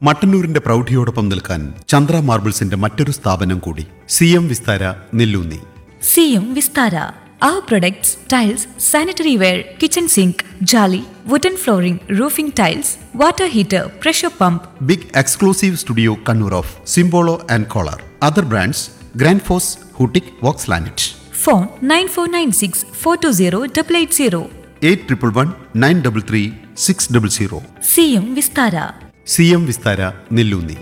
മട്ടന്നൂരിന്റെ പ്രൗഢിയോടൊപ്പം നിൽക്കാൻ ചന്ദ്ര മാർബിൾസിന്റെ മറ്റൊരു സ്ഥാപനം കൂടി സി എം വിസ്താര നെല്ലൂന്നി സിയും Vistara Our products, tiles, sanitary ware, kitchen sink, jolly, wooden flooring, roofing tiles, water heater, pressure pump, big exclusive studio Kannur of Simpolo and Kohler other brands Grundfos ഹൂട്ടിക് Vox ലാനറ്റ് phone 9496 420 880. Eight triple one nine double three six double zero സിയും Vistara C M Vistara Nelloonni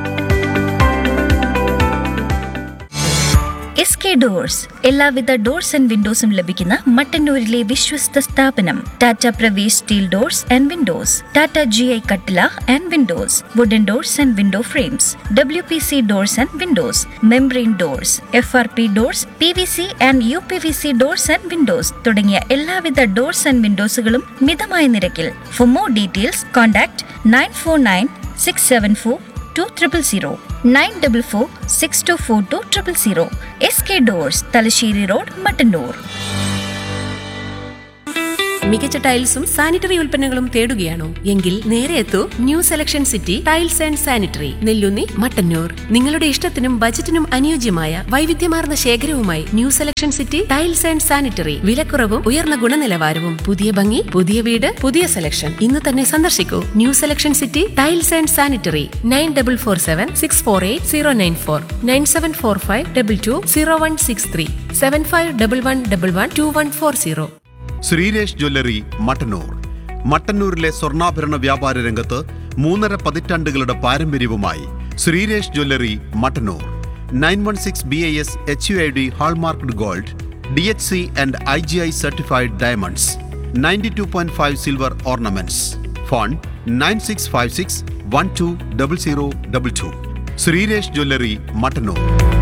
S K doors എല്ലാവിധ doors and വിൻഡോസും ലഭിക്കുന്ന മട്ടന്നൂരിലെ വിശ്വസ്ത സ്ഥാപനം Tata Pravesh steel doors and windows Tata G I കട്ടില and windows wooden doors and window frames W P C doors and windows membrane doors F R P doors P V C and U P V C doors and windows തുടങ്ങിയ എല്ലാവിധ doors and വിൻഡോസുകളും മിതമായ നിരക്കിൽ for more details contact nine four nine six seven four two triple zero nine double four six two four two triple zero S K doors Thalassery road Mattannur മികച്ച ടൈൽസും sanitary ഉൽപ്പന്നങ്ങളും തേടുകയാണോ എങ്കിൽ നേരെ എത്തൂ new selection city tiles and sanitary Nellunni Mattannur നിങ്ങളുടെ ഇഷ്ടത്തിനും ബജറ്റിനും അനുയോജ്യമായ വൈവിധ്യമാർന്ന ശേഖരവുമായി new selection city tiles and sanitary വിലക്കുറവും ഉയർന്ന ഗുണനിലവാരവും പുതിയ ഭംഗി പുതിയ വീട് പുതിയ സെലക്ഷൻ ഇന്ന് തന്നെ സന്ദർശിക്കൂ new selection city tiles and sanitary nine double four seven six four eight zero nine four nine seven four five double two zero one six three seven five double one double one two one four zero Shreeresh jewellery Mattannur മട്ടന്നൂരിലെ സ്വർണ്ണാഭരണ വ്യാപാര രംഗത്ത് മൂന്നര പതിറ്റാണ്ടുകളുടെ പാരമ്പര്യവുമായി Shreeresh jewellery Mattannur nine one six B I S H U I D hallmarked gold D H C and I G I certified diamonds ninety two point five silver ornaments phone nine six five six one two double zero double two Shreeresh jewellery Mattannur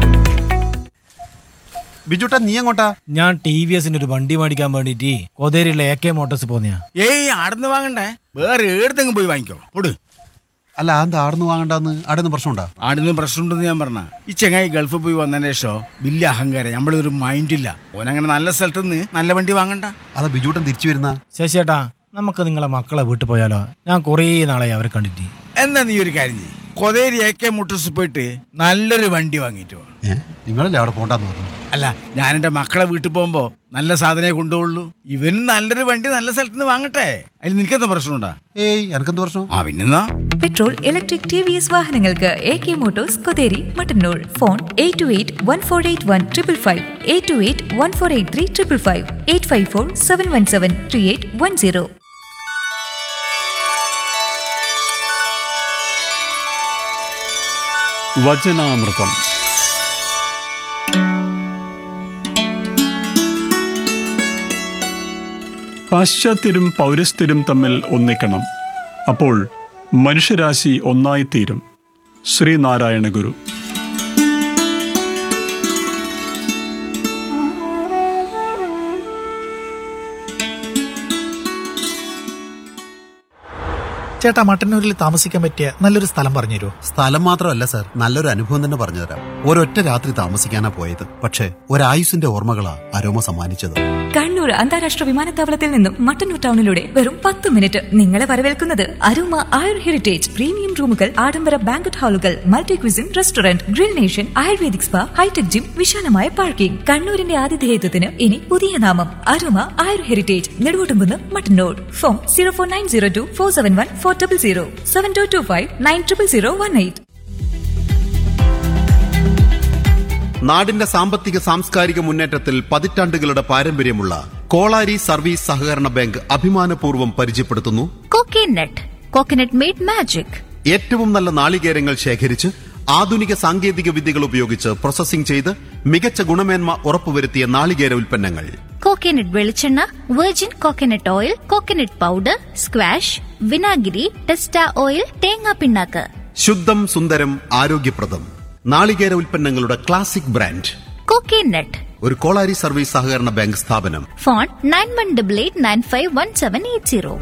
ബിജുട്ടാ നീ എങ്ങോട്ടാ ഞാൻ T V എസിന്റെ ഒരു വണ്ടി മേടിക്കാൻ വേണ്ടിട്ട് കോതേരിയിലെ എ കെ മോട്ടോഴ്സ് പോന്നെയാ ഏയ് ആടുന്ന് വാങ്ങണ്ടേ വേറെ ഏടത്തെങ്കിലും പോയി വാങ്ങിക്കോ പൊട് അല്ല എന്താ ആടുന്ന് വാങ്ങണ്ടെന്ന് ആടുന്ന് പ്രശ്നമുണ്ടാ ആടുന്ന് പ്രശ്നമുണ്ടെന്ന് ഞാൻ പറഞ്ഞ ഈ ചെങ്ങായി ഗൾഫിൽ പോയി വന്നതിന് ശേഷം വലിയ അഹങ്കാരം നമ്മളൊരു മൈൻഡില്ല ഓനങ്ങനെ നല്ല സ്ഥലത്ത് നിന്ന് നല്ല വണ്ടി വാങ്ങണ്ട അതാ ബിജുട്ടൻ തിരിച്ചു വരുന്ന ശശിയേട്ടാ നമുക്ക് നിങ്ങളെ മക്കളെ വീട്ടിൽ പോയാലോ ഞാൻ കുറേ നാളായി അവരെ കണ്ടിട്ട് എന്നാ നീ ഒരു കാര്യം ചെയ്യ് കൊതേരി എ കെ മുട്ടൂസ് പോയിട്ട് നല്ലൊരു വണ്ടി വാങ്ങിയിട്ട് വാ നിങ്ങളല്ലേ അവിടെ പോണ്ടെന്ന് പറഞ്ഞു അല്ല ഞാൻ എൻ്റെ മക്കളെ വീട്ടിൽ പോകുമ്പോ നല്ല സാധനമേ കൊണ്ടുപോകുള്ളൂ ഇവനും നല്ലൊരു വണ്ടി നല്ല സ്ഥലത്ത് നിന്ന് വാങ്ങട്ടെ അതിൽ നിനക്കെന്താ പ്രശ്നമുണ്ടാ ഏയ് എനക്കെന്ത് പ്രശ്നം ആ പിന്നെന്നാ petrol electric T V S വാഹനങ്ങൾക്ക് A K motors Kotheri Mattannur phone eight two eight one four eight one triple five eight two eight one four eight three triple five eight five four seven one seven three eight one zero വചനാമൃതം പാശ്ചാത്യരും പൗരസ്ഥരും തമ്മിൽ ഒന്നിക്കണം അപ്പോൾ മനുഷ്യരാശി ഒന്നായിത്തീരും ശ്രീനാരായണ ഗുരു ചേട്ടാ മട്ടന്നൂരിൽ താമസിക്കാൻ പറ്റിയ നല്ലൊരു സ്ഥലം പറഞ്ഞു തരുമോ സ്ഥലം മാത്രമല്ല സർ നല്ലൊരു അനുഭവം തന്നെ പറഞ്ഞുതരാം ഒരൊറ്റ രാത്രി താമസിക്കാനാ പോയത് പക്ഷേ ഒരായുസിന്റെ ഓർമ്മകളാ അരോമ സമ്മാനിച്ചത് കണ്ണൂർ അന്താരാഷ്ട്ര വിമാനത്താവളത്തിൽ നിന്നും മട്ടന്നൂർ ടൗണിലൂടെ വെറും പത്ത് മിനിറ്റ് നിങ്ങളെ വരവേൽക്കുന്നത് അരുമ ആയുർ ഹെറിറ്റേജ് പ്രീമിയം റൂമുകൾ ആഡംബര ബാങ്കറ്റ് ഹാളുകൾ multi cuisine restaurant grill nation ayurvedic spa hitech gym വിശാലമായ പാർക്കിംഗ് കണ്ണൂരിന്റെ ആതിഥേയത്വത്തിന് ഇനി പുതിയ നാമം Aruma Ayur heritage Neduvottumkunnu Mattannur phone zero four nine zero two four seven one four double zero seven two two five nine triple zero one eight നാടിന്റെ സാമ്പത്തിക സാംസ്കാരിക മുന്നേറ്റത്തിൽ പതിറ്റാണ്ടുകളുടെ പാരമ്പര്യമുള്ള കോളാരി സർവീസ് സഹകരണ ബാങ്ക് അഭിമാനപൂർവ്വം പരിചയപ്പെടുത്തുന്നു കോക്കനട്ട് കോക്കനട്ട് മെയ്ഡ് മാജിക് ഏറ്റവും നല്ല നാളികേരങ്ങൾ ശേഖരിച്ച് ആധുനിക സാങ്കേതിക വിദ്യകൾ ഉപയോഗിച്ച് പ്രോസസ്സിംഗ് ചെയ്ത് മികച്ച ഗുണമേന്മ ഉറപ്പുവരുത്തിയ നാളികേര ഉൽപ്പന്നങ്ങൾ കോക്കനട്ട് വെളിച്ചെണ്ണ virgin coconut oil coconut powder squash വിനാഗിരി ടെസ്റ്റ ഓയിൽ തേങ്ങാ പിണ്ണാക്ക് ശുദ്ധം സുന്ദരം ആരോഗ്യപ്രദം നാളികേര ഉൽപ്പന്നങ്ങളുടെ ക്ലാസിക് ബ്രാൻഡ് കോക്കനട്ട് ഒരു കോളാരി സർവീസ് സഹകരണ ബാങ്ക് സ്ഥാപനം phone nine one double eight nine five one seven eight zero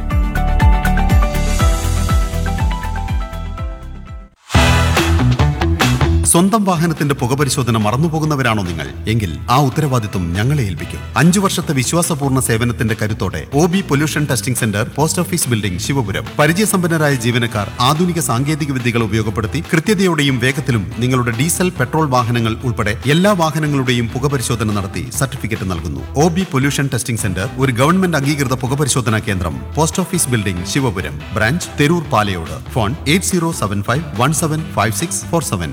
സ്വന്തം വാഹനത്തിന്റെ പുകപരിശോധന മറന്നുപോകുന്നവരാണോ നിങ്ങൾ എങ്കിൽ ആ ഉത്തരവാദിത്വം ഞങ്ങളെ ഏൽപ്പിക്കും അഞ്ചു വർഷത്തെ വിശ്വാസപൂർണ്ണ സേവനത്തിന്റെ കരുത്തോടെ O B pollution testing centre post office building Sivapuram പരിചയസമ്പന്നരായ ജീവനക്കാർ ആധുനിക സാങ്കേതിക വിദ്യകൾ ഉപയോഗപ്പെടുത്തി കൃത്യതയോടെയും വേഗത്തിലും നിങ്ങളുടെ ഡീസൽ പെട്രോൾ വാഹനങ്ങൾ ഉൾപ്പെടെ എല്ലാ വാഹനങ്ങളുടെയും പുകപരിശോധന നടത്തി സർട്ടിഫിക്കറ്റ് നൽകുന്നു O B pollution testing centre ഒരു ഗവൺമെന്റ് അംഗീകൃത പുകപരിശോധനാ കേന്ദ്രം post office building Sivapuram branch Theroor Palayode phone eight zero seven five one seven five six four seven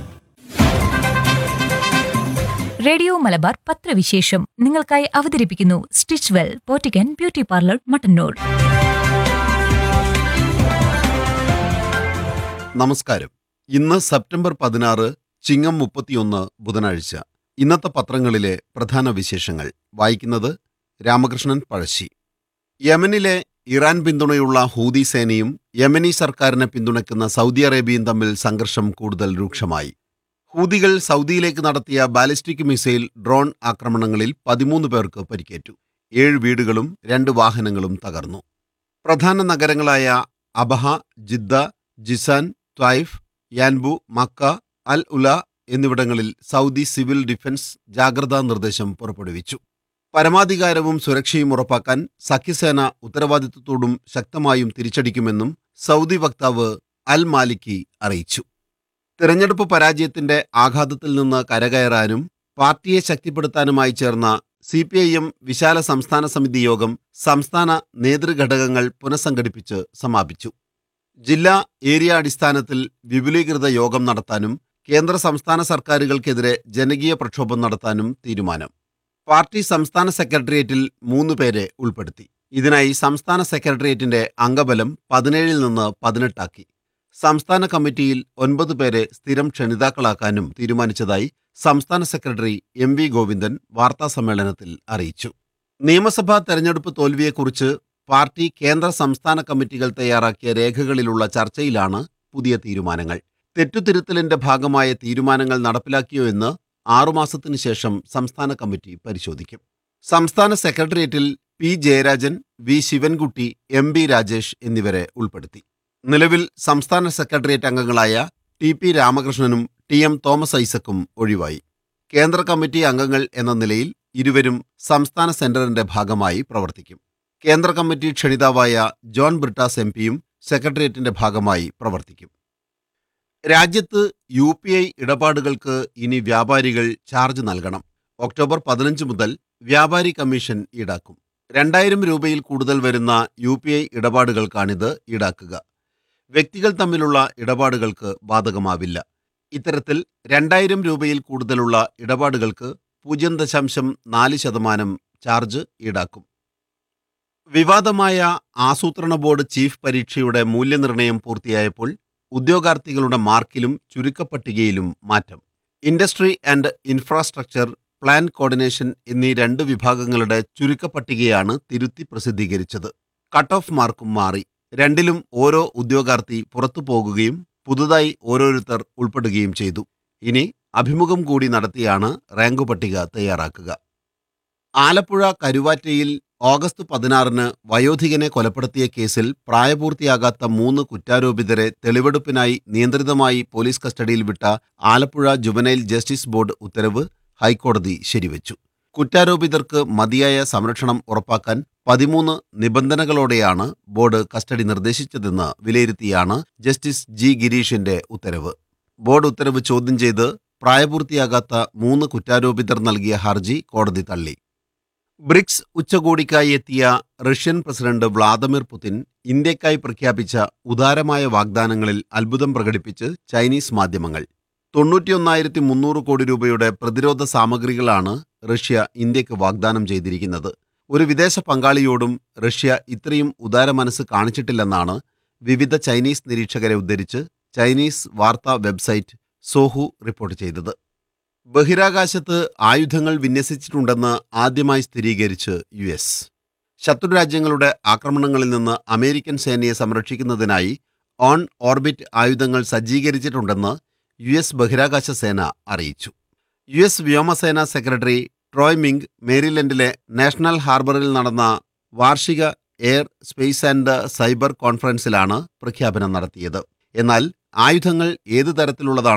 radio Malabar പത്രവിശേഷം നിങ്ങൾക്കായി അവതരിപ്പിക്കുന്നു stitch well boutique and beauty parlour Mattannur നമസ്കാരം ഇന്ന് സെപ്റ്റംബർ പതിനാറ് ചിങ്ങം മുപ്പത്തിയൊന്ന് ബുധനാഴ്ച ഇന്നത്തെ പത്രങ്ങളിലെ പ്രധാന വിശേഷങ്ങൾ വായിക്കുന്നത് രാമകൃഷ്ണൻ പഴശ്ശി യമനിലെ ഇറാൻ പിന്തുണയുള്ള ഹൂതി സേനയും യമനി സർക്കാരിനെ പിന്തുണയ്ക്കുന്ന സൗദി അറേബ്യയും തമ്മിൽ സംഘർഷം കൂടുതൽ രൂക്ഷമായി ഹൂതികൾ സൗദിയിലേക്ക് നടത്തിയ ബാലിസ്റ്റിക് മിസൈൽ ഡ്രോൺ ആക്രമണങ്ങളിൽ പതിമൂന്ന് പേർക്ക് പരിക്കേറ്റു ഏഴ് വീടുകളും രണ്ട് വാഹനങ്ങളും തകർന്നു പ്രധാന നഗരങ്ങളായ Abha Jeddah Jizan Taif Yanbu Mecca Al Ula എന്നിവിടങ്ങളിൽ സൗദി സിവിൽ ഡിഫൻസ് ജാഗ്രതാ നിർദ്ദേശം പുറപ്പെടുവിച്ചു പരമാധികാരവും സുരക്ഷയും ഉറപ്പാക്കാൻ സഖ്യസേന ഉത്തരവാദിത്വത്തോടും ശക്തമായും തിരിച്ചടിക്കുമെന്നും സൗദി വക്താവ് അൽ മാലിക്കി അറിയിച്ചു തിരഞ്ഞെടുപ്പ് പരാജയത്തിന്റെ ആഘാതത്തിൽ നിന്ന് കരകയറാനും പാർട്ടിയെ ശക്തിപ്പെടുത്താനുമായി ചേർന്ന സി പി ഐ എം വിശാല സംസ്ഥാന സമിതി യോഗം സംസ്ഥാന നേതൃഘടകങ്ങൾ പുനഃസംഘടിപ്പിച്ച് സമാപിച്ചു ജില്ലാ ഏരിയ അടിസ്ഥാനത്തിൽ വിപുലീകൃത യോഗം നടത്താനും കേന്ദ്ര സംസ്ഥാന സർക്കാരുകൾക്കെതിരെ ജനകീയ പ്രക്ഷോഭം നടത്താനും തീരുമാനം പാർട്ടി സംസ്ഥാന സെക്രട്ടേറിയറ്റിൽ മൂന്ന് പേരെ ഉൾപ്പെടുത്തി ഇതിനായി സംസ്ഥാന സെക്രട്ടേറിയറ്റിന്റെ അംഗബലം പതിനേഴിൽ നിന്ന് പതിനെട്ടാക്കി സംസ്ഥാന കമ്മിറ്റിയിൽ ഒൻപത് പേരെ സ്ഥിരം ക്ഷണിതാക്കളാക്കാനും തീരുമാനിച്ചതായി സംസ്ഥാന സെക്രട്ടറി എം വി ഗോവിന്ദൻ വാർത്താസമ്മേളനത്തിൽ അറിയിച്ചു നിയമസഭാ തെരഞ്ഞെടുപ്പ് തോൽവിയെക്കുറിച്ച് പാർട്ടി കേന്ദ്ര സംസ്ഥാന കമ്മിറ്റികൾ തയ്യാറാക്കിയ രേഖകളിലുള്ള ചർച്ചയിലാണ് പുതിയ തീരുമാനങ്ങൾ തെറ്റുതിരുത്തലിന്റെ ഭാഗമായ തീരുമാനങ്ങൾ നടപ്പിലാക്കിയോ എന്ന് ആറുമാസത്തിനു ശേഷം സംസ്ഥാന കമ്മിറ്റി പരിശോധിക്കും സംസ്ഥാന സെക്രട്ടേറിയറ്റിൽ P Jayarajan V Sivankutty M B Rajesh എന്നിവരെ ഉൾപ്പെടുത്തി നിലവിൽ സംസ്ഥാന സെക്രട്ടേറിയറ്റ് അംഗങ്ങളായ ടി പി രാമകൃഷ്ണനും ടി എം തോമസ് ഐസക്കും ഒഴിവായി കേന്ദ്ര കമ്മിറ്റി അംഗങ്ങൾ എന്ന നിലയിൽ ഇരുവരും സംസ്ഥാന സെന്ററിന്റെ ഭാഗമായി പ്രവർത്തിക്കും കേന്ദ്ര കമ്മിറ്റി ക്ഷണിതാവായ ജോൺ ബ്രിട്ടാസ് എം പിയും സെക്രട്ടേറിയറ്റിന്റെ ഭാഗമായി പ്രവർത്തിക്കും രാജ്യത്ത് യു പി ഐ ഇടപാടുകൾക്ക് ഇനി വ്യാപാരികൾ ചാർജ് നൽകണം ഒക്ടോബർ പതിനഞ്ച് മുതൽ വ്യാപാരി കമ്മീഷൻ ഈടാക്കും രണ്ടായിരം രൂപയിൽ കൂടുതൽ വരുന്ന യു പി ഐ ഇടപാടുകൾക്കാണിത് ഈടാക്കുക വ്യക്തികൾ തമ്മിലുള്ള ഇടപാടുകൾക്ക് ബാധകമാവില്ല ഇത്തരത്തിൽ രണ്ടായിരം രൂപയിൽ കൂടുതലുള്ള ഇടപാടുകൾക്ക് പൂജ്യം ദശാംശം നാല് ശതമാനം ചാർജ് ഈടാക്കും വിവാദമായ ആസൂത്രണ ബോർഡ് ചീഫ് പരീക്ഷയുടെ മൂല്യനിർണ്ണയം പൂർത്തിയായപ്പോൾ ഉദ്യോഗാർത്ഥികളുടെ മാർക്കിലും ചുരുക്കപ്പട്ടികയിലും മാറ്റം industry and infrastructure plan coordination എന്നീ രണ്ട് വിഭാഗങ്ങളുടെ ചുരുക്കപ്പട്ടികയാണ് തിരുത്തി പ്രസിദ്ധീകരിച്ചത് കട്ട് ഓഫ് മാർക്കും മാറി രണ്ടിലും ഓരോ ഉദ്യോഗാർത്ഥി പുറത്തു പോകുകയും പുതുതായി ഓരോരുത്തർ ഉൾപ്പെടുകയും ചെയ്തു ഇനി അഭിമുഖം കൂടി നടത്തിയാണ് റാങ്ക് പട്ടിക തയ്യാറാക്കുക ആലപ്പുഴ കരുവാറ്റയിൽ ഓഗസ്റ്റ് പതിനാറിന് വയോധികനെ കൊലപ്പെടുത്തിയ കേസിൽ പ്രായപൂർത്തിയാകാത്ത മൂന്ന് കുറ്റാരോപിതരെ തെളിവെടുപ്പിനായി നിയന്ത്രിതമായി പോലീസ് കസ്റ്റഡിയിൽ വിട്ട ആലപ്പുഴ ജുവനൈൽ ജസ്റ്റിസ് ബോർഡ് ഉത്തരവ് ഹൈക്കോടതി ശരിവച്ചു കുറ്റാരോപിതർക്ക് മതിയായ സംരക്ഷണം ഉറപ്പാക്കാൻ പതിമൂന്ന് നിബന്ധനകളോടെയാണ് ബോർഡ് കസ്റ്റഡി നിർദ്ദേശിച്ചതെന്ന് വിലയിരുത്തിയാണ് ജസ്റ്റിസ് ജി ഗിരീഷിന്റെ ഉത്തരവ് ബോർഡ് ഉത്തരവ് ചോദ്യം ചെയ്ത് പ്രായപൂർത്തിയാകാത്ത മൂന്ന് കുറ്റാരോപിതർ നൽകിയ ഹർജി കോടതി തള്ളി ബ്രിക്സ് ഉച്ചകോടിക്കായി എത്തിയ റഷ്യൻ പ്രസിഡന്റ് വ്ളാദിമിർ പുതിൻ ഇന്ത്യക്കായി പ്രഖ്യാപിച്ച ഉദാരമായ വാഗ്ദാനങ്ങളിൽ അത്ഭുതം പ്രകടിപ്പിച്ച് ചൈനീസ് മാധ്യമങ്ങൾ തൊണ്ണൂറ്റിയൊന്നായിരത്തി മുന്നൂറ് കോടി രൂപയുടെ പ്രതിരോധ സാമഗ്രികളാണ് റഷ്യ ഇന്ത്യക്ക് വാഗ്ദാനം ചെയ്തിരിക്കുന്നത് ഒരു വിദേശ പങ്കാളിയോടും റഷ്യ ഇത്രയും ഉദാര മനസ്സ് കാണിച്ചിട്ടില്ലെന്നാണ് വിവിധ ചൈനീസ് നിരീക്ഷകരെ ഉദ്ധരിച്ച് ചൈനീസ് വാർത്താ വെബ്സൈറ്റ് സോഹു റിപ്പോർട്ട് ചെയ്തത് ബഹിരാകാശത്ത് ആയുധങ്ങൾ വിന്യസിച്ചിട്ടുണ്ടെന്ന് ആദ്യമായി സ്ഥിരീകരിച്ച് യു എസ് ശത്രുരാജ്യങ്ങളുടെ ആക്രമണങ്ങളിൽ നിന്ന് അമേരിക്കൻ സേനയെ സംരക്ഷിക്കുന്നതിനായി ഓൺ ഓർബിറ്റ് ആയുധങ്ങൾ സജ്ജീകരിച്ചിട്ടുണ്ടെന്ന് യു എസ് ബഹിരാകാശ സേന അറിയിച്ചു യു എസ് വ്യോമസേന സെക്രട്ടറി ട്രോയ് മിങ് മേരിലൻഡിലെ നാഷണൽ ഹാർബറിൽ നടന്ന വാർഷിക എയർ സ്പേസ് ആൻഡ് സൈബർ കോൺഫറൻസിലാണ് പ്രഖ്യാപനം നടത്തിയത് എന്നാൽ ആയുധങ്ങൾ ഏതു തരത്തിലുള്ളതാണെന്നോ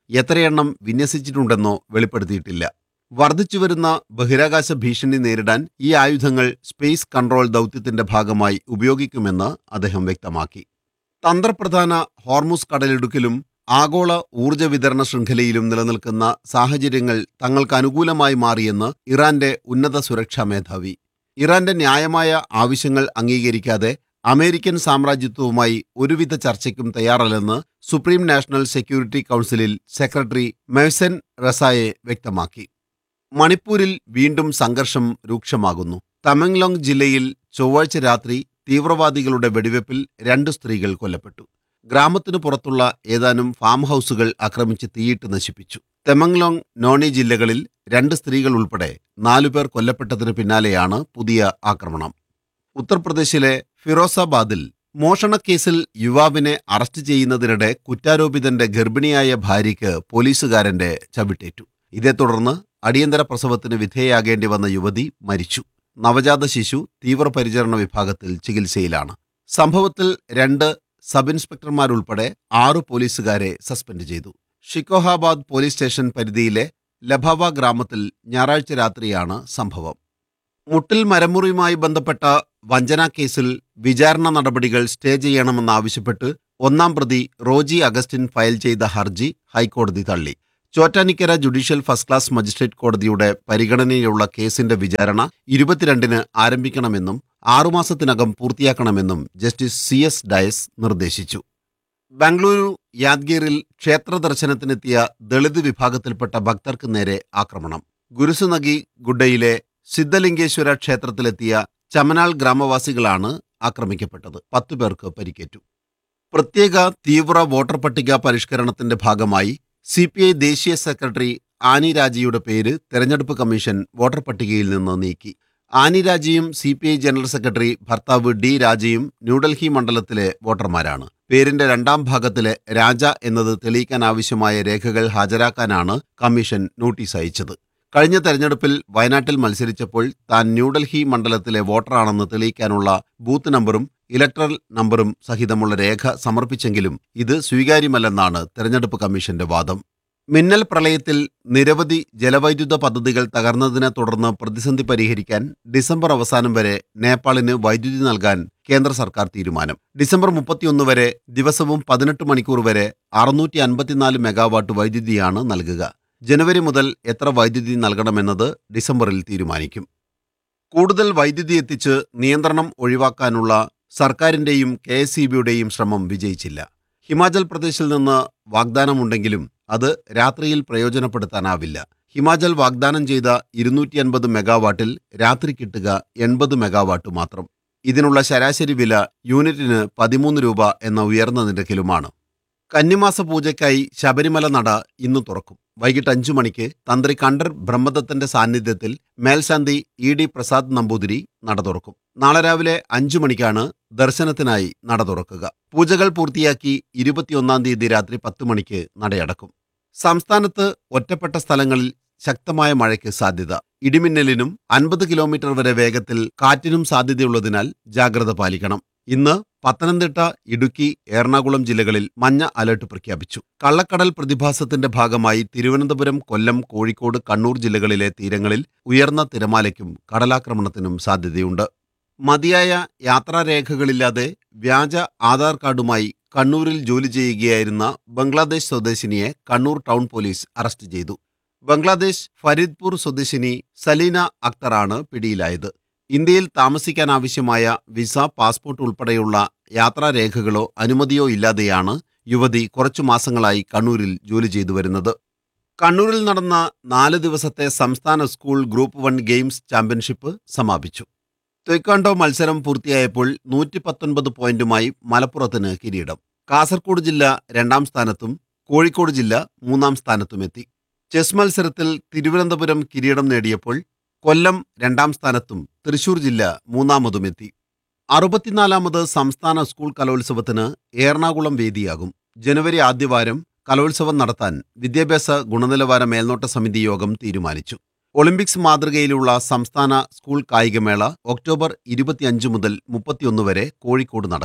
എത്രയെണ്ണം വിന്യസിച്ചിട്ടുണ്ടെന്നോ വെളിപ്പെടുത്തിയിട്ടില്ല വർദ്ധിച്ചുവരുന്ന ബഹിരാകാശ ഭീഷണി നേരിടാൻ ഈ ആയുധങ്ങൾ സ്പേസ് കൺട്രോൾ ദൗത്യത്തിന്റെ ഭാഗമായി ഉപയോഗിക്കുമെന്ന് അദ്ദേഹം വ്യക്തമാക്കി തന്ത്രപ്രധാന ഹോർമുസ് കടലിടുക്കിലും ആഗോള ഊർജ്ജ വിതരണ ശൃംഖലയിലും നിലനിൽക്കുന്ന സാഹചര്യങ്ങൾ തങ്ങൾക്ക് അനുകൂലമായി മാറിയെന്ന് ഇറാന്റെ ഉന്നത സുരക്ഷാ മേധാവി ഇറാന്റെ ന്യായമായ ആവശ്യങ്ങൾ അംഗീകരിക്കാതെ അമേരിക്കൻ സാമ്രാജ്യത്വവുമായി ഒരുവിധ ചർച്ചയ്ക്കും തയ്യാറല്ലെന്ന് സുപ്രീം നാഷണൽ സെക്യൂരിറ്റി കൗൺസിലിൽ സെക്രട്ടറി മെഹ്സൻ റസായെ വ്യക്തമാക്കി മണിപ്പൂരിൽ വീണ്ടും സംഘർഷം രൂക്ഷമാകുന്നു തമെങ്ലോങ് ജില്ലയിൽ ചൊവ്വാഴ്ച രാത്രി തീവ്രവാദികളുടെ വെടിവെപ്പിൽ രണ്ട് സ്ത്രീകൾ കൊല്ലപ്പെട്ടു ഗ്രാമത്തിനു പുറത്തുള്ള ഏതാനും ഫാം ഹൗസുകൾ ആക്രമിച്ച് തീയിട്ട് നശിപ്പിച്ചു തെമങ്ലോങ് നോണി ജില്ലകളിൽ രണ്ട് സ്ത്രീകൾ ഉൾപ്പെടെ നാലുപേർ കൊല്ലപ്പെട്ടതിന് പിന്നാലെയാണ് പുതിയ ആക്രമണം ഉത്തർപ്രദേശിലെ ഫിറോസാബാദിൽ മോഷണക്കേസിൽ യുവാവിനെ അറസ്റ്റ് ചെയ്യുന്നതിനിടെ കുറ്റാരോപിതന്റെ ഗർഭിണിയായ ഭാര്യയ്ക്ക് പോലീസുകാരന്റെ ചവിട്ടേറ്റു ഇതേ തുടർന്ന് അടിയന്തര പ്രസവത്തിന് വിധേയാകേണ്ടി വന്ന യുവതി മരിച്ചു നവജാത ശിശു തീവ്രപരിചരണ വിഭാഗത്തിൽ ചികിത്സയിലാണ് സംഭവത്തിൽ രണ്ട് സബ് ഇൻസ്പെക്ടർമാരുൾപ്പെടെ ആറു പോലീസുകാരെ സസ്പെൻഡ് ചെയ്തു ഷിക്കോഹാബാദ് പോലീസ് സ്റ്റേഷൻ പരിധിയിലെ ലഭാവ ഗ്രാമത്തിൽ ഞായറാഴ്ച രാത്രിയാണ് സംഭവം മുട്ടിൽ മരമുറിയുമായി ബന്ധപ്പെട്ട വഞ്ചനാ കേസിൽ വിചാരണ നടപടികൾ സ്റ്റേ ചെയ്യണമെന്നാവശ്യപ്പെട്ട് ഒന്നാം പ്രതി റോജി അഗസ്റ്റിൻ ഫയൽ ചെയ്ത ഹർജി ഹൈക്കോടതി തള്ളി Chottanikkara judicial first class magistrate കോടതിയുടെ പരിഗണനയിലുള്ള കേസിന്റെ വിചാരണ ഇരുപത്തിരണ്ടിന് ആരംഭിക്കണമെന്നും ആറുമാസത്തിനകം പൂർത്തിയാക്കണമെന്നും ജസ്റ്റിസ് സി എസ് ഡയസ് നിർദ്ദേശിച്ചു ബംഗളൂരു യാദ്ഗീറിൽ ക്ഷേത്ര ദർശനത്തിനെത്തിയ ദളിത് വിഭാഗത്തിൽപ്പെട്ട ഭക്തർക്ക് നേരെ ആക്രമണം ഗുരുസുനഗി ഗുഡയിലെ സിദ്ധലിംഗേശ്വര ക്ഷേത്രത്തിലെത്തിയ ചമനാൾ ഗ്രാമവാസികളാണ് ആക്രമിക്കപ്പെട്ടത് പത്തു പേർക്ക് പരിക്കേറ്റു പ്രത്യേക തീവ്ര വോട്ടർ പട്ടിക പരിഷ്കരണത്തിന്റെ ഭാഗമായി സി പി ഐ ദേശീയ സെക്രട്ടറി ആനി രാജയുടെ പേര് തെരഞ്ഞെടുപ്പ് കമ്മീഷൻ വോട്ടർ പട്ടികയിൽ നിന്ന് നീക്കി ആനി രാജയും C P I general secretary ഭർത്താവ് ഡി രാജയും ന്യൂഡൽഹി മണ്ഡലത്തിലെ വോട്ടർമാരാണ് പേരിന്റെ രണ്ടാം ഭാഗത്തിലെ രാജ എന്നത് തെളിയിക്കാൻ ആവശ്യമായ രേഖകൾ ഹാജരാക്കാനാണ് കമ്മീഷൻ നോട്ടീസ് അയച്ചത് കഴിഞ്ഞ തെരഞ്ഞെടുപ്പിൽ വയനാട്ടിൽ മത്സരിച്ചപ്പോൾ താൻ ന്യൂഡൽഹി മണ്ഡലത്തിലെ വോട്ടറാണെന്ന് തെളിയിക്കാനുള്ള ബൂത്ത് നമ്പറും ഇലക്ട്രൽ നമ്പറും സഹിതമുള്ള രേഖ സമർപ്പിച്ചെങ്കിലും ഇത് സ്വീകാര്യമല്ലെന്നാണ് തെരഞ്ഞെടുപ്പ് കമ്മീഷന്റെ വാദം മിന്നൽ പ്രളയത്തിൽ നിരവധി ജലവൈദ്യുത പദ്ധതികൾ തകർന്നതിനെ തുടർന്ന് പ്രതിസന്ധി പരിഹരിക്കാൻ ഡിസംബർ അവസാനം വരെ നേപ്പാളിന് വൈദ്യുതി നൽകാൻ കേന്ദ്ര സർക്കാർ തീരുമാനം ഡിസംബർ മുപ്പത്തിയൊന്ന് വരെ ദിവസവും പതിനെട്ട് മണിക്കൂർ വരെ അറുന്നൂറ്റി അൻപത്തിനാല് മെഗാവാട്ട് വൈദ്യുതിയാണ് നൽകുക ജനുവരി മുതൽ എത്ര വൈദ്യുതി നൽകണമെന്നത് ഡിസംബറിൽ തീരുമാനിക്കും കൂടുതൽ വൈദ്യുതി എത്തിച്ച് നിയന്ത്രണം ഒഴിവാക്കാനുള്ള സർക്കാരിന്റെയും കെ എസ് ശ്രമം വിജയിച്ചില്ല ഹിമാചൽ പ്രദേശിൽ നിന്ന് വാഗ്ദാനമുണ്ടെങ്കിലും അത് രാത്രിയിൽ പ്രയോജനപ്പെടുത്താനാവില്ല ഹിമാചൽ വാഗ്ദാനം ചെയ്ത ഇരുന്നൂറ്റി അൻപത് മെഗാവാട്ടിൽ രാത്രി കിട്ടുക എൺപത് മെഗാവാട്ട് മാത്രം ഇതിനുള്ള ശരാശരി വില യൂണിറ്റിന് പതിമൂന്ന് രൂപ എന്ന ഉയർന്ന നിരക്കിലുമാണ് കന്നിമാസ പൂജയ്ക്കായി ശബരിമല നട ഇന്ന് തുറക്കും വൈകിട്ട് അഞ്ചു മണിക്ക് തന്ത്രി കണ്ടർ ബ്രഹ്മദത്തന്റെ സാന്നിധ്യത്തിൽ മേൽശാന്തി ഇ ഡി പ്രസാദ് നമ്പൂതിരി നട തുറക്കും നാളെ രാവിലെ അഞ്ചു മണിക്കാണ് ദർശനത്തിനായി നട തുറക്കുക പൂജകൾ പൂർത്തിയാക്കി ഇരുപത്തിയൊന്നാം തീയതി രാത്രി പത്ത് മണിക്ക് നടയടക്കും സംസ്ഥാനത്ത് ഒറ്റപ്പെട്ട സ്ഥലങ്ങളിൽ ശക്തമായ മഴയ്ക്ക് സാധ്യത ഇടിമിന്നലിനും അൻപത് കിലോമീറ്റർ വരെ വേഗത്തിൽ കാറ്റിനും സാധ്യതയുള്ളതിനാൽ ജാഗ്രത പാലിക്കണം ഇന്ന് പത്തനംതിട്ട ഇടുക്കി എറണാകുളം ജില്ലകളിൽ മഞ്ഞ അലർട്ട് പ്രഖ്യാപിച്ചു കള്ളക്കടൽ പ്രതിഭാസത്തിന്റെ ഭാഗമായി തിരുവനന്തപുരം കൊല്ലം കോഴിക്കോട് കണ്ണൂർ ജില്ലകളിലെ തീരങ്ങളിൽ ഉയർന്ന തിരമാലയ്ക്കും കടലാക്രമണത്തിനും സാധ്യതയുണ്ട് മതിയായ യാത്രാരേഖകളില്ലാതെ വ്യാജ ആധാർ കാർഡുമായി കണ്ണൂരിൽ ജോലി ചെയ്യുകയായിരുന്ന ബംഗ്ലാദേശ് സ്വദേശിനിയെ കണ്ണൂർ ടൗൺ പോലീസ് അറസ്റ്റ് ചെയ്തു ബംഗ്ലാദേശ് ഫരീദ്പൂർ സ്വദേശിനി സലീന അക്തറാണ് പിടിയിലായത് ഇന്ത്യയിൽ താമസിക്കാനാവശ്യമായ വിസ പാസ്പോർട്ട് ഉൾപ്പെടെയുള്ള യാത്രാരേഖകളോ അനുമതിയോ ഇല്ലാതെയാണ് യുവതി കുറച്ചു മാസങ്ങളായി കണ്ണൂരിൽ ജോലി ചെയ്തു വരുന്നത് കണ്ണൂരിൽ നടന്ന നാല് ദിവസത്തെ സംസ്ഥാന school group one games championship സമാപിച്ചു ത്വയ്ക്കാണ്ടോ മത്സരം പൂർത്തിയായപ്പോൾ നൂറ്റി പത്തൊൻപത് പോയിന്റുമായി മലപ്പുറത്തിന് കിരീടം കാസർഗോഡ് ജില്ല രണ്ടാം സ്ഥാനത്തും കോഴിക്കോട് ജില്ല മൂന്നാം സ്ഥാനത്തുമെത്തി ചെസ് മത്സരത്തിൽ തിരുവനന്തപുരം കിരീടം നേടിയപ്പോൾ കൊല്ലം രണ്ടാം സ്ഥാനത്തും തൃശൂർ ജില്ല മൂന്നാമതുമെത്തി അറുപത്തിനാലാമത് സംസ്ഥാന സ്കൂൾ കലോത്സവത്തിന് എറണാകുളം വേദിയാകും ജനുവരി ആദ്യവാരം കലോത്സവം നടത്താൻ വിദ്യാഭ്യാസ ഗുണനിലവാര മേൽനോട്ട സമിതി യോഗം തീരുമാനിച്ചു ഒളിമ്പിക്സ് മാതൃകയിലുള്ള സംസ്ഥാന സ്കൂൾ കായികമേള ഒക്ടോബർ ഇരുപത്തിയഞ്ച് മുതൽ മുപ്പത്തിയൊന്ന് വരെ കോഴിക്കോട് നടക്കും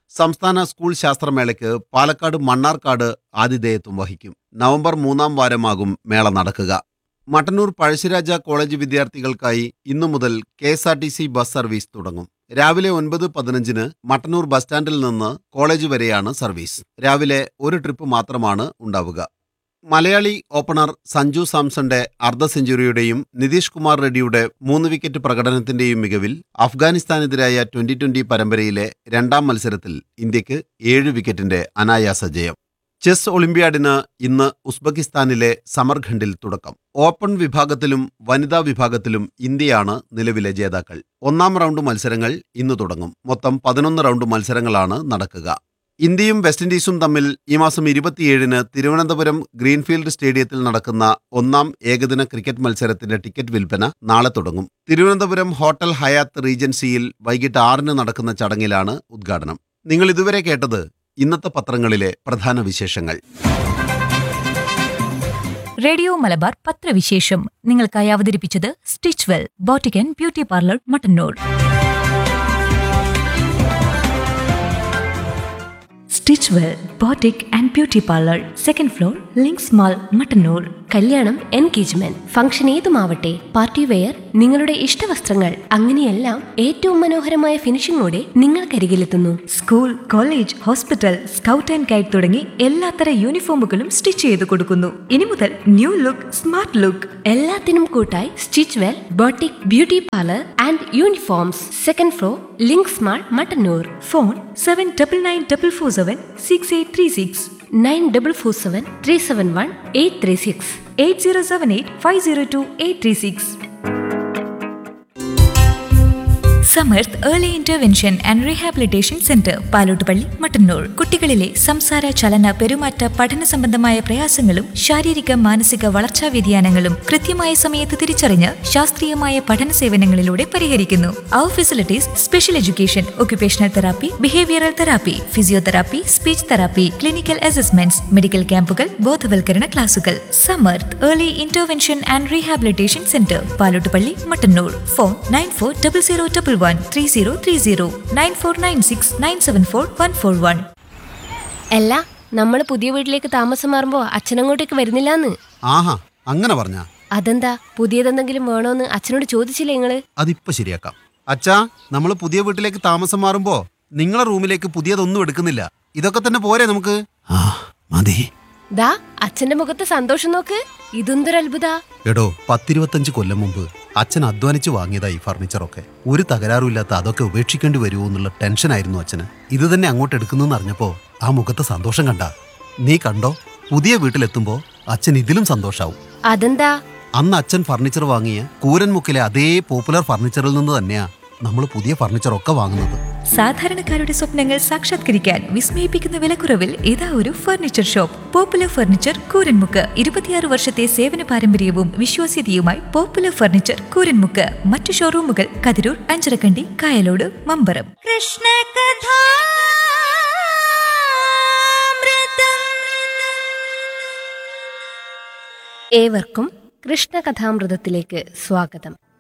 സംസ്ഥാന സ്കൂൾ ശാസ്ത്രമേളയ്ക്ക് പാലക്കാട് മണ്ണാർക്കാട് ആതിഥേയത്വം വഹിക്കും നവംബർ മൂന്നാം വാരമാകും മേള നടക്കുക മട്ടന്നൂർ പഴശ്ശിരാജ കോളേജ് വിദ്യാർത്ഥികൾക്കായി ഇന്നു മുതൽ K S R T C bus service തുടങ്ങും രാവിലെ ഒൻപത് പതിനഞ്ചിന് മട്ടന്നൂർ ബസ് സ്റ്റാൻഡിൽ നിന്ന് കോളേജ് വരെയാണ് സർവീസ് രാവിലെ ഒരു ട്രിപ്പ് മാത്രമാണ് ഉണ്ടാവുക മലയാളി ഓപ്പണർ സഞ്ജു സാംസന്റെ അർദ്ധ സെഞ്ചുറിയുടെയും നിതീഷ് കുമാർ റെഡ്ഡിയുടെ മൂന്ന് വിക്കറ്റ് പ്രകടനത്തിന്റെയും മികവിൽ അഫ്ഗാനിസ്ഥാനെതിരായ ട്വന്റി ട്വന്റി പരമ്പരയിലെ രണ്ടാം മത്സരത്തിൽ ഇന്ത്യക്ക് ഏഴ് വിക്കറ്റിന്റെ അനായാസ ജയം ചെസ് ഒളിമ്പ്യാഡിന് ഇന്ന് ഉസ്ബെക്കിസ്ഥാനിലെ സമർഖണ്ഡിൽ തുടക്കം ഓപ്പൺ വിഭാഗത്തിലും വനിതാ വിഭാഗത്തിലും ഇന്ത്യയാണ് നിലവിലെ ജേതാക്കൾ ഒന്നാം റൗണ്ട് മത്സരങ്ങൾ ഇന്ന് തുടങ്ങും മൊത്തം പതിനൊന്ന് റൗണ്ട് മത്സരങ്ങളാണ് നടക്കുക ഇന്ത്യയും വെസ്റ്റ് ഇൻഡീസും തമ്മിൽ ഈ മാസം ഇരുപത്തിയേഴിന് തിരുവനന്തപുരം ഗ്രീൻഫീൽഡ് സ്റ്റേഡിയത്തിൽ നടക്കുന്ന ഒന്നാം ഏകദിന ക്രിക്കറ്റ് മത്സരത്തിന്റെ ടിക്കറ്റ് വിൽപ്പന നാളെ തുടങ്ങും തിരുവനന്തപുരം ഹോട്ടൽ ഹയാത്ത് റീജൻസിയിൽ വൈകിട്ട് ആറിന് നടക്കുന്ന ചടങ്ങിലാണ് ഉദ്ഘാടനം നിങ്ങൾ ഇതുവരെ കേട്ടത് ഇന്നത്തെ പത്രങ്ങളിലെ പ്രധാന വിശേഷങ്ങൾ റേഡിയോ മലബാർ പത്രവിശേഷം നിങ്ങൾക്കായി അവതരിപ്പിച്ചത് stitch well boutique and beauty parlour Mattannur stitch well boutique and beauty parlour second floor Links mall Mattannur കല്യാണം എൻഗേജ്മെന്റ് ഫംഗ്ഷൻ ഏതുമാവട്ടെ പാർട്ടി വെയർ നിങ്ങളുടെ ഇഷ്ടവസ്ത്രങ്ങൾ അങ്ങനെയെല്ലാം ഏറ്റവും മനോഹരമായ ഫിനിഷിംഗോടെ നിങ്ങൾക്കരികിലെത്തുന്നു school college hospital scout and guide തുടങ്ങി എല്ലാത്തര യൂണിഫോമുകളും സ്റ്റിച്ച് ചെയ്ത് കൊടുക്കുന്നു ഇനി മുതൽ ന്യൂ ലുക്ക് സ്മാർട്ട് ലുക്ക് എല്ലാത്തിനും കൂട്ടായി stitch well boutique beauty parlour and uniforms second floor Links mall Mattannur phone seven double nine double four seven six eight three six nine double four seven three seven one eight three six eight zero seven eight five zero two eight three six Samarth early intervention and rehabilitation centre Palottupalli Mattannur കുട്ടികളിലെ സംസാര ചലന പെരുമാറ്റ പഠന സംബന്ധമായ പ്രയാസങ്ങളും ശാരീരിക മാനസിക വളർച്ചാ വ്യതിയാനങ്ങളും കൃത്യമായ സമയത്ത് തിരിച്ചറിഞ്ഞ് ശാസ്ത്രീയമായ പഠന സേവനങ്ങളിലൂടെ പരിഹരിക്കുന്നു അവർ facilities special education occupational therapy behavioural therapy physiotherapy speech therapy clinical assessments medical ക്യാമ്പുകൾ ബോധവൽക്കരണ ക്ലാസുകൾ Samarth early intervention and rehabilitation centre Palottupalli Mattannur phone nine four double zero double one three zero three zero nine four nine six nine seven four one four one അല്ല നമ്മൾ പുതിയ വീട്ടിലേക്ക് താമസം മാറുമ്പോ അച്ഛനങ്ങോട്ടേക്ക് വരുന്നില്ലാന്ന് ആഹാ അങ്ങനെ പറഞ്ഞ അതെന്താ പുതിയതെന്തെങ്കിലും വേണോന്ന് അച്ഛനോട് ചോദിച്ചില്ലേ നിങ്ങള് അതിപ്പോ ശരിയാക്കാം അച്ഛാ നമ്മൾ പുതിയ വീട്ടിലേക്ക് താമസം മാറുമ്പോ നിങ്ങളെ റൂമിലേക്ക് പുതിയതൊന്നും എടുക്കുന്നില്ല ഇതൊക്കെ തന്നെ പോരെ നമുക്ക് ആ മതി ദാ അച്ഛന്റെ മുഖത്ത് സന്തോഷം നോക്ക് ഇതെന്തൊരു അത്ഭുത എടോ പത്തിരുപത്തഞ്ച് കൊല്ലം മുമ്പ് അച്ഛൻ അധ്വാനിച്ച് വാങ്ങിയതാ ഈ ഫർണിച്ചറൊക്കെ ഒരു തകരാറുമില്ലാത്ത അതൊക്കെ ഉപേക്ഷിക്കേണ്ടി വരുമോ എന്നുള്ള ടെൻഷനായിരുന്നു അച്ഛന് ഇത് തന്നെ അങ്ങോട്ട് എടുക്കുന്നു അറിഞ്ഞപ്പോ ആ മുഖത്തെ സന്തോഷം കണ്ട നീ കണ്ടോ പുതിയ വീട്ടിലെത്തുമ്പോ അച്ഛൻ ഇതിലും സന്തോഷാവും അതെന്താ അന്ന് അച്ഛൻ ഫർണിച്ചർ വാങ്ങിയ കൂരൻമുക്കിലെ അതേ പോപ്പുലർ ഫർണിച്ചറിൽ നിന്ന് തന്നെയാ നമ്മൾ പുതിയ ഫർണിച്ചറൊക്കെ വാങ്ങുന്നത് സാധാരണക്കാരുടെ സ്വപ്നങ്ങൾ സാക്ഷാത്കരിക്കാൻ വിസ്മയിപ്പിക്കുന്ന വിലക്കുറവിൽ ഇതാ ഒരു furniture shop popular furniture Kooranmukku ഇരുപത്തിയാറ് വർഷത്തെ സേവന പാരമ്പര്യവും വിശ്വാസ്യതയുമായി പോപ്പുലർ ഫർണിച്ചർ കൂരൻമുക്ക് മറ്റു ഷോറൂമുകൾ കതിരൂർ അഞ്ചരക്കണ്ടി കായലോട് മമ്പറം ഏവർക്കും കൃഷ്ണകഥാമൃതത്തിലേക്ക് സ്വാഗതം